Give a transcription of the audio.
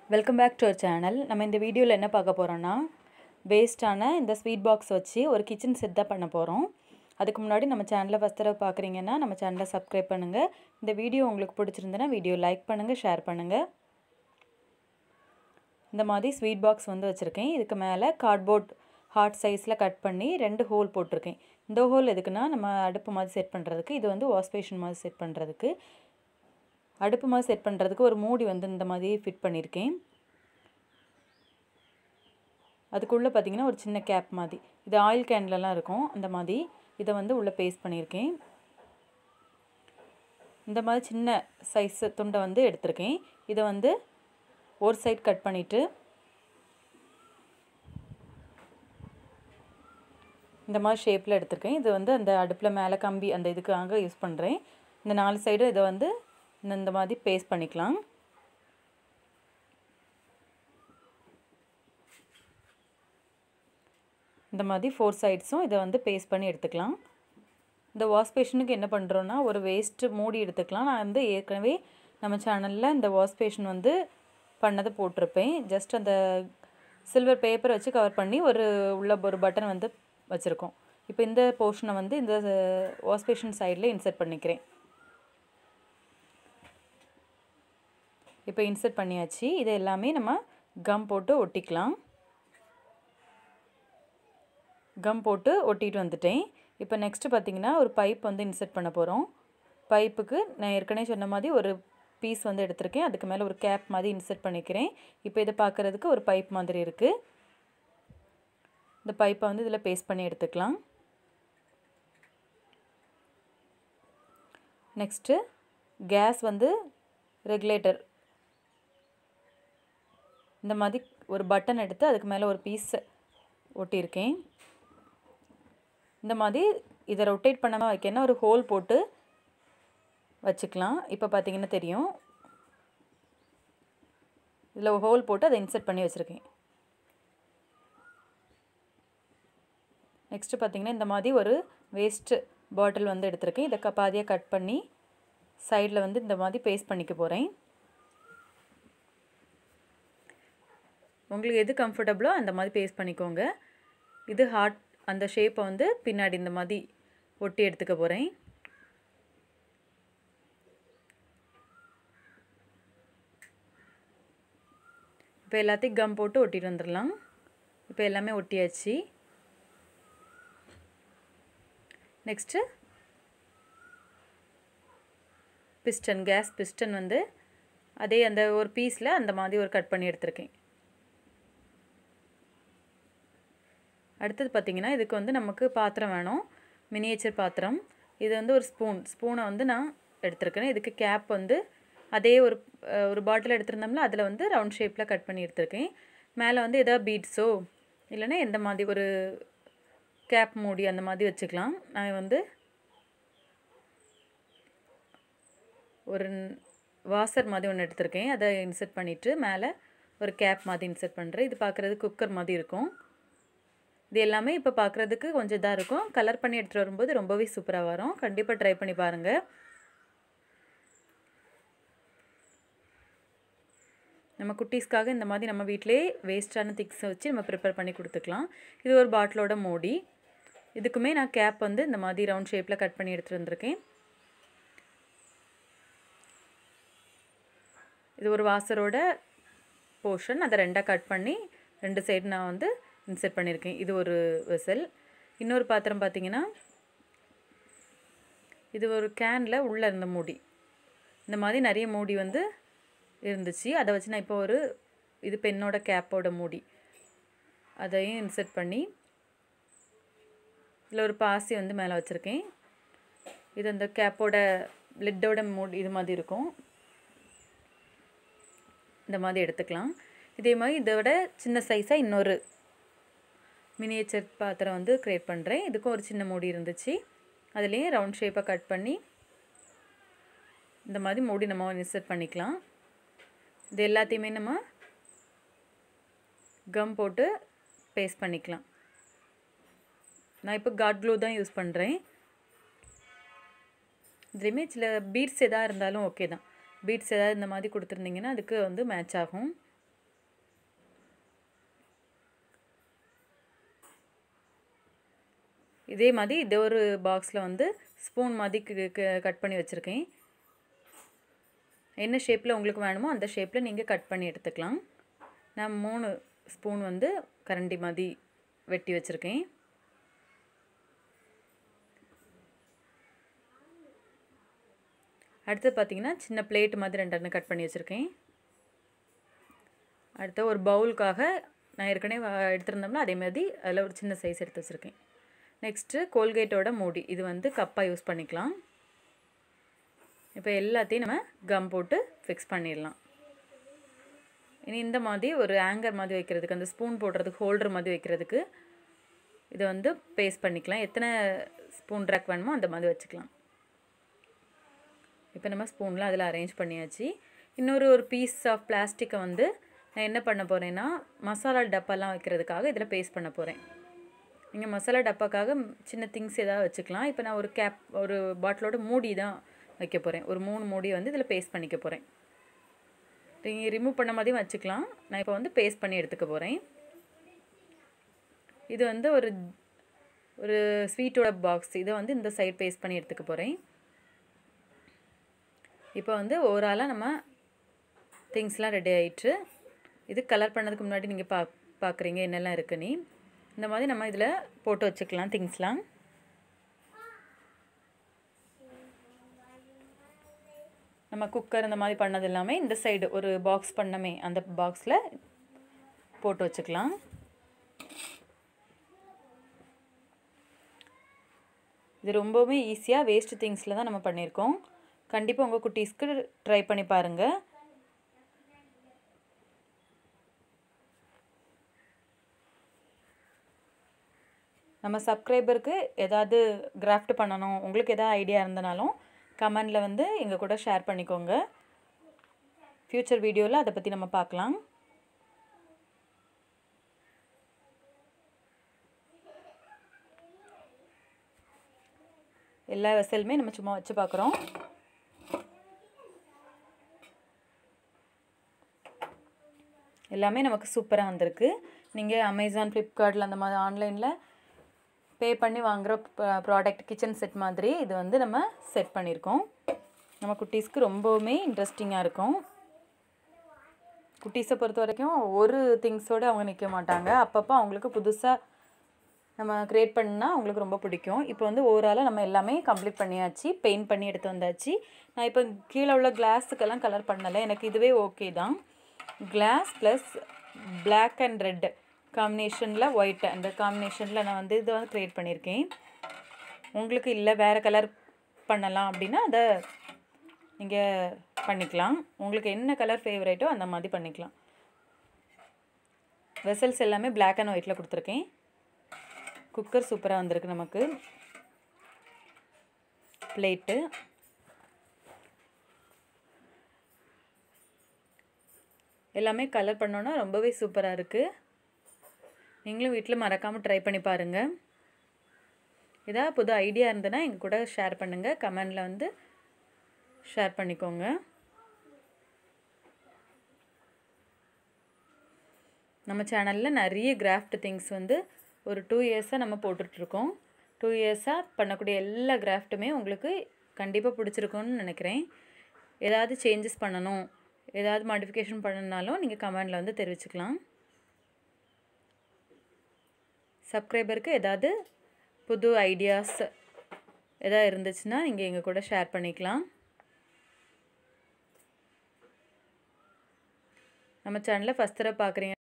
welcome back to our channel நம்ம இந்த வீடியோவில் என்ன பார்க்க போகிறோன்னா வேஸ்ட்டான இந்த ஸ்வீட் பாக்ஸ் வச்சு ஒரு கிச்சன் செட் தான் பண்ண போகிறோம் அதுக்கு முன்னாடி நம்ம சேனலை ஃபஸ்ட் தடவை பார்க்குறீங்கன்னா நம்ம சேனலை சப்ஸ்கிரைப் பண்ணுங்கள் இந்த வீடியோ உங்களுக்கு பிடிச்சிருந்தனா வீடியோ லைக் பண்ணுங்கள் ஷேர் பண்ணுங்கள் இந்த மாதிரி ஸ்வீட் பாக்ஸ் வந்து வச்சுருக்கேன் இதுக்கு மேலே கார்ட்போர்ட் ஹார்ட் சைஸில் கட் பண்ணி ரெண்டு ஹோல் போட்டிருக்கேன் இந்த ஹோல் எதுக்குன்னா நம்ம அடுப்பு மாதிரி செட் பண்ணுறதுக்கு இது வந்து வாஷ் பேஷன் மாதிரி செட் பண்ணுறதுக்கு அடுப்பு மாதிரி செட் பண்ணுறதுக்கு ஒரு மூடி வந்து இந்த மாதிரி ஃபிட் பண்ணியிருக்கேன் அதுக்குள்ளே பார்த்திங்கன்னா ஒரு சின்ன கேப் மாதிரி இது ஆயில் கேன்லலாம் இருக்கும் அந்த மாதிரி இதை வந்து உள்ளே பேஸ்ட் பண்ணியிருக்கேன் இந்த மாதிரி சின்ன சைஸ் துண்டை வந்து எடுத்திருக்கேன் இதை வந்து ஒரு சைட் கட் பண்ணிவிட்டு இந்த மாதிரி ஷேப்பில் எடுத்திருக்கேன் இது வந்து அந்த அடுப்பில் மேலே கம்பி அந்த இதுக்காக யூஸ் பண்ணுறேன் இந்த நாலு சைடு இதை வந்து இந்த மாதிரி பேஸ்ட் பண்ணிக்கலாம் இந்த மாதிரி ஃபோர் சைட்ஸும் இதை வந்து பேஸ்ட் பண்ணி எடுத்துக்கலாம் இந்த வாஷ் பேஷனுக்கு என்ன பண்ணுறோன்னா ஒரு வேஸ்ட்டு மூடி எடுத்துக்கலாம் நான் வந்து ஏற்கனவே நம்ம சேனலில் இந்த வாஷ் பேஷன் வந்து பண்ணதை போட்டிருப்பேன் ஜஸ்ட் அந்த சில்வர் பேப்பர் வச்சு கவர் பண்ணி ஒரு உள்ள ஒரு பட்டன் வந்து வச்சுருக்கோம் இப்போ இந்த போர்ஷனை வந்து இந்த வாஷ் பேஷன் சைடில் இன்சர்ட் பண்ணிக்கிறேன் இப்போ இன்சர்ட் பண்ணியாச்சு இது எல்லாமே நம்ம கம் போட்டு ஒட்டிக்கலாம் கம் போட்டு ஒட்டிட்டு வந்துட்டேன் இப்போ நெக்ஸ்ட்டு பார்த்திங்கன்னா ஒரு பைப் வந்து இன்சர்ட் பண்ண போகிறோம் பைப்புக்கு நான் ஏற்கனவே சொன்ன மாதிரி ஒரு பீஸ் வந்து எடுத்திருக்கேன் அதுக்கு மேலே ஒரு கேப் மாதிரி இன்சர்ட் பண்ணிக்கிறேன் இப்போ இதை பார்க்குறதுக்கு ஒரு பைப் மாதிரி இருக்குது இந்த பைப்பை வந்து இதில் பேஸ்ட் பண்ணி எடுத்துக்கலாம் நெக்ஸ்ட்டு கேஸ் வந்து ரெகுலேட்டர் இந்த மாதிரி ஒரு பட்டன் எடுத்து அதுக்கு மேலே ஒரு பீஸ் ஒட்டியிருக்கேன் இந்த மாதிரி இதை ரொட்டேட் பண்ணாமல் வைக்கணும் ஒரு ஹோல் போட்டு வச்சுக்கலாம் இப்போ பார்த்தீங்கன்னா தெரியும் இதில் ஒரு ஹோல் போட்டு அதை இன்சர்ட் பண்ணி வச்சுருக்கேன் நெக்ஸ்ட்டு பார்த்திங்கன்னா இந்த மாதிரி ஒரு வேஸ்ட்டு பாட்டில் வந்து எடுத்திருக்கேன் இதை பாதியாக கட் பண்ணி சைடில் வந்து இந்த மாதிரி பேஸ்ட் பண்ணிக்க போகிறேன் உங்களுக்கு எது கம்ஃபர்டபுளோ அந்த மாதிரி பேஸ்ட் பண்ணிக்கோங்க இது ஹார்ட் அந்த ஷேப்பை வந்து பின்னாடி இந்த மாதிரி ஒட்டி எடுத்துக்க போகிறேன் இப்போ எல்லாத்தையும் கம் போட்டு ஒட்டிட்டு வந்துடலாம் இப்போ எல்லாமே ஒட்டியாச்சு நெக்ஸ்ட்டு பிஸ்டன் கேஸ் பிஸ்டன் வந்து அதே அந்த ஒரு பீஸில் அந்த மாதிரி ஒரு கட் பண்ணி எடுத்திருக்கேன் அடுத்தது பார்த்திங்கன்னா இதுக்கு வந்து நமக்கு பாத்திரம் வேணும் மினியேச்சர் பாத்திரம் இது வந்து ஒரு ஸ்பூன் ஸ்பூனை வந்து நான் எடுத்திருக்கேன் இதுக்கு கேப் வந்து அதே ஒரு ஒரு பாட்டில் எடுத்திருந்தோம்ல அதில் வந்து ரவுண்ட் ஷேப்பில் கட் பண்ணி எடுத்திருக்கேன் மேலே வந்து எதாவது பீட்ஸோ இல்லைன்னா எந்த மாதிரி ஒரு கேப் மூடி அந்த மாதிரி வச்சுக்கலாம் நான் வந்து ஒரு வாசர் மாதிரி ஒன்று எடுத்திருக்கேன் அதை இன்சர்ட் பண்ணிவிட்டு மேலே ஒரு கேப் மாதிரி இன்சர்ட் பண்ணுறேன் இது பார்க்குறது குக்கர் மாதிரி இருக்கும் இது எல்லாமே இப்போ பார்க்குறதுக்கு கொஞ்சம் இதாக இருக்கும் கலர் பண்ணி எடுத்துகிட்டு வரும்போது ரொம்பவே சூப்பராக வரும் கண்டிப்பாக ட்ரை பண்ணி பாருங்கள் நம்ம குட்டீஸ்க்காக இந்த மாதிரி நம்ம வீட்டிலே வேஸ்ட்டான திக்ஸை வச்சு நம்ம ப்ரிப்பேர் பண்ணி கொடுத்துக்கலாம் இது ஒரு பாட்டிலோட மூடி இதுக்குமே நான் கேப் வந்து இந்த மாதிரி ரவுண்ட் ஷேப்பில் கட் பண்ணி எடுத்துகிட்டு வந்திருக்கேன் இது ஒரு வாசரோட போர்ஷன் அதை ரெண்டாக கட் பண்ணி ரெண்டு சைடு நான் வந்து இன்செர்ட் பண்ணியிருக்கேன் இது ஒரு வெசல் இன்னொரு பாத்திரம் பார்த்தீங்கன்னா இது ஒரு கேனில் உள்ளே இருந்த மூடி இந்த மாதிரி நிறைய மூடி வந்து இருந்துச்சு அதை வச்சு நான் இப்போ ஒரு இது பெண்ணோட கேப்போட மூடி அதையும் இன்செர்ட் பண்ணி இதில் ஒரு பாசி வந்து மேலே வச்சுருக்கேன் இது அந்த கேப்போட லிட்டோட மூடி இது மாதிரி இருக்கும் இந்த மாதிரி எடுத்துக்கலாம் இதே மாதிரி இதை விட சின்ன சைஸாக இன்னொரு மினியேச்சர் பாத்திரம் வந்து க்ரியேட் பண்ணுறேன் இதுக்கும் ஒரு சின்ன மூடி இருந்துச்சு அதுலேயும் ரவுண்ட் ஷேப்பாக கட் பண்ணி இந்த மாதிரி மூடி நம்ம இன்சர்ட் பண்ணிக்கலாம் இது எல்லாத்தையுமே நம்ம கம் போட்டு பேஸ்ட் பண்ணிக்கலாம் நான் இப்போ காட் க்ளூ தான் யூஸ் பண்ணுறேன் இதுலேயுமே சில பீட்ஸ் எதாக இருந்தாலும் ஓகே தான் பீட்ஸ் ஏதாவது இந்த மாதிரி கொடுத்துருந்தீங்கன்னா அதுக்கு வந்து மேட்ச் ஆகும் இதே மாதிரி இது ஒரு பாக்ஸில் வந்து ஸ்பூன் மாதிரி கட் பண்ணி வச்சுருக்கேன் என்ன ஷேப்பில் உங்களுக்கு வேணுமோ அந்த ஷேப்பில் நீங்கள் கட் பண்ணி எடுத்துக்கலாம் நான் மூணு ஸ்பூன் வந்து கரண்டி மாதிரி வெட்டி வச்சுருக்கேன் அடுத்து பார்த்தீங்கன்னா சின்ன பிளேட் மாதிரி ரெண்டு கட் பண்ணி வச்சுருக்கேன் அடுத்து ஒரு பவுலுக்காக நான் ஏற்கனவே வ- எடுத்திருந்தோம்னா அதே மாதிரி அதில் ஒரு சின்ன சைஸ் எடுத்து வச்சுருக்கேன் நெக்ஸ்ட்டு கோல்கேட்டோட மூடி இது வந்து கப்பாக யூஸ் பண்ணிக்கலாம் இப்போ எல்லாத்தையும் நம்ம கம் போட்டு ஃபிக்ஸ் பண்ணிடலாம் இனி இந்த மாதிரி ஒரு ஆங்கர் மாதிரி வைக்கிறதுக்கு அந்த ஸ்பூன் போடுறதுக்கு ஹோல்டர் மாதிரி வைக்கிறதுக்கு இதை வந்து பேஸ்ட் பண்ணிக்கலாம் எத்தனை ஸ்பூன் ட்ராக் வேணுமோ அந்த மாதிரி வச்சுக்கலாம் இப்போ நம்ம ஸ்பூனில் அதில் அரேஞ்ச் பண்ணியாச்சு இன்னொரு ஒரு பீஸ் ஆஃப் பிளாஸ்டிக்கை வந்து நான் என்ன பண்ண போகிறேன்னா மசாலா டப்பாலாம் வைக்கிறதுக்காக இதில் பேஸ்ட் பண்ண போகிறேன் நீங்கள் மசாலா டப்பாக்காக ம், சின்ன திங்ஸ் ஏதாவது வச்சுக்கலாம் இப்போ நான் ஒரு கேப் ஒரு பாட்டிலோட மூடி தான் வைக்க போகிறேன் ஒரு மூணு மூடி வந்து இதில் பேஸ்ட் பண்ணிக்க போகிறேன் நீங்கள் ரிமூவ் பண்ண மாதிரியும் வச்சுக்கலாம் நான் இப்போ வந்து பேஸ்ட் பண்ணி எடுத்துக்க போகிறேன் இது வந்து ஒரு ஒரு ஸ்வீட்டோட பாக்ஸ் இதை வந்து இந்த சைடு பேஸ்ட் பண்ணி எடுத்துக்க போகிறேன் இப்போ வந்து ஓவராலாக நம்ம திங்ஸ்லாம் ரெடி ஆயிட்டு இது கலர் பண்ணதுக்கு முன்னாடி நீங்கள் பா பார்க்குறீங்க என்னெல்லாம் இருக்குன்னு இந்த மாதிரி நம்ம இதில் போட்டு வச்சுக்கலாம் திங்ஸ்லாம் நம்ம குக்கர் இந்த மாதிரி பண்ணது எல்லாமே இந்த சைடு ஒரு பாக்ஸ் பண்ணமே அந்த பாக்ஸில் போட்டு வச்சுக்கலாம் இது ரொம்பவுமே ஈஸியாக வேஸ்ட் திங்ஸில் தான் நம்ம பண்ணியிருக்கோம் கண்டிப்பாக உங்கள் குட்டீஸ்க்கு ட்ரை பண்ணி பாருங்கள் நம்ம சப்ஸ்கிரைபருக்கு ஏதாவது கிராஃப்ட் பண்ணணும் உங்களுக்கு எதாவது ஐடியா இருந்தனாலும் கமெண்டில் வந்து எங்கள் கூட ஷேர் பண்ணிக்கோங்க ஃப்யூச்சர் வீடியோவில் அதை பற்றி நம்ம பார்க்கலாம் எல்லா வெசலுமே நம்ம சும்மா வச்சு பார்க்குறோம் எல்லாமே நமக்கு சூப்பராக வந்திருக்கு நீங்கள் அமேசான் ஃப்ளிப்கார்ட்டில் அந்த மாதிரி ஆன்லைனில் பே பண்ணி வாங்குகிற ப்ராடக்ட் கிச்சன் செட் மாதிரி இது வந்து நம்ம செட் பண்ணியிருக்கோம் நம்ம குட்டீஸ்க்கு ரொம்பவுமே இன்ட்ரெஸ்டிங்காக இருக்கும் குட்டீஸை பொறுத்த வரைக்கும் ஒரு திங்ஸோடு அவங்க நிற்க மாட்டாங்க அப்பப்போ அவங்களுக்கு புதுசாக நம்ம க்ரியேட் பண்ணால் அவங்களுக்கு ரொம்ப பிடிக்கும் இப்போ வந்து ஓவராலாக நம்ம எல்லாமே கம்ப்ளீட் பண்ணியாச்சு பெயிண்ட் பண்ணி எடுத்து வந்தாச்சு நான் இப்போ கீழே உள்ள கிளாஸுக்கெல்லாம் கலர் பண்ணலை எனக்கு இதுவே ஓகே தான் glass plus black and red காம்பினேஷனில் ஒயிட் அந்த காம்பினேஷனில் நான் வந்து இதை வந்து க்ரியேட் பண்ணியிருக்கேன் உங்களுக்கு இல்லை வேறு கலர் பண்ணலாம் அப்படின்னா அதை நீங்கள் பண்ணிக்கலாம் உங்களுக்கு என்ன கலர் ஃபேவரேட்டோ அந்த மாதிரி பண்ணிக்கலாம் வெசல்ஸ் எல்லாமே பிளாக் அண்ட் ஒயிட்டில் கொடுத்துருக்கேன் குக்கர் சூப்பராக வந்திருக்கு நமக்கு பிளேட்டு எல்லாமே கலர் பண்ணோன்னா ரொம்பவே சூப்பராக இருக்குது நீங்களும் வீட்டில் மறக்காமல் ட்ரை பண்ணி பாருங்கள் ஏதாவது புது ஐடியா இருந்ததுன்னா எங்கள் கூட ஷேர் பண்ணுங்கள் கமெண்டில் வந்து ஷேர் பண்ணிக்கோங்க நம்ம சேனலில் நிறைய கிராஃப்ட் திங்ஸ் வந்து ஒரு டூ இயர்ஸாக நம்ம போட்டுட்ருக்கோம் டூ இயர்ஸாக பண்ணக்கூடிய எல்லா கிராஃப்ட்டுமே உங்களுக்கு கண்டிப்பாக பிடிச்சிருக்கும்னு நினைக்கிறேன் ஏதாவது சேஞ்சஸ் பண்ணணும் ஏதாவது மாடிஃபிகேஷன் பண்ணணுனாலும் நீங்கள் கமெண்டில் வந்து தெரிவிச்சுக்கலாம் சப்ஸ்கிரைபருக்கு ஏதாவது புது ஐடியாஸ் எதாவது இருந்துச்சுன்னா நீங்கள் எங்கள் கூட ஷேர் பண்ணிக்கலாம் நம்ம சேனலை ஃபஸ்ட் தடவை பார்க்குறீங்க